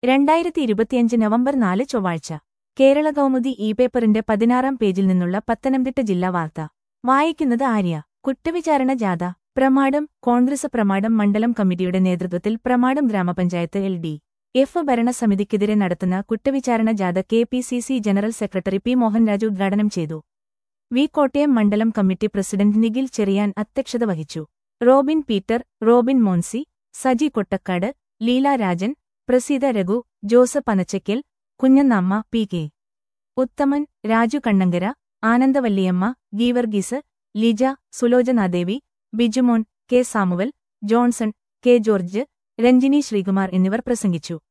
രണ്ടായിരത്തി ഇരുപത്തിയഞ്ച് നവംബർ നാല് ചൊവ്വാഴ്ച കേരള കൗമുദി ഇ പേപ്പറിന്റെ പതിനാറാം പേജിൽ നിന്നുള്ള പത്തനംതിട്ട ജില്ലാ വാർത്ത വായിക്കുന്നത് ആര്യ കുറ്റവിചാരണ ജാഥ പ്രമാടം കോൺഗ്രസ് പ്രമാടം മണ്ഡലം കമ്മിറ്റിയുടെ നേതൃത്വത്തിൽ പ്രമാടം ഗ്രാമപഞ്ചായത്ത് എൽ ഡി എഫ് ഭരണസമിതിക്കെതിരെ നടത്തുന്ന കുറ്റവിചാരണ ജാഥ K P C C general secretary P Mohanraj ഉദ്ഘാടനം ചെയ്തു വി കോട്ടയം മണ്ഡലം കമ്മിറ്റി പ്രസിഡന്റ് നിഖിൽ ചെറിയാൻ അധ്യക്ഷത വഹിച്ചു Robin Peter Robin Monsi Saji Kottakkad Leela Rajan Praseetha Raghu Joseph Anachaykkal Kunjannamma P K Uthaman Raju Kannankara Anandavalliyamma Geevarghese Lija Sulochanadevi Bijumon K Samuel Johnson K George Ranjini Sreekumar എന്നിവർ പ്രസംഗിച്ചു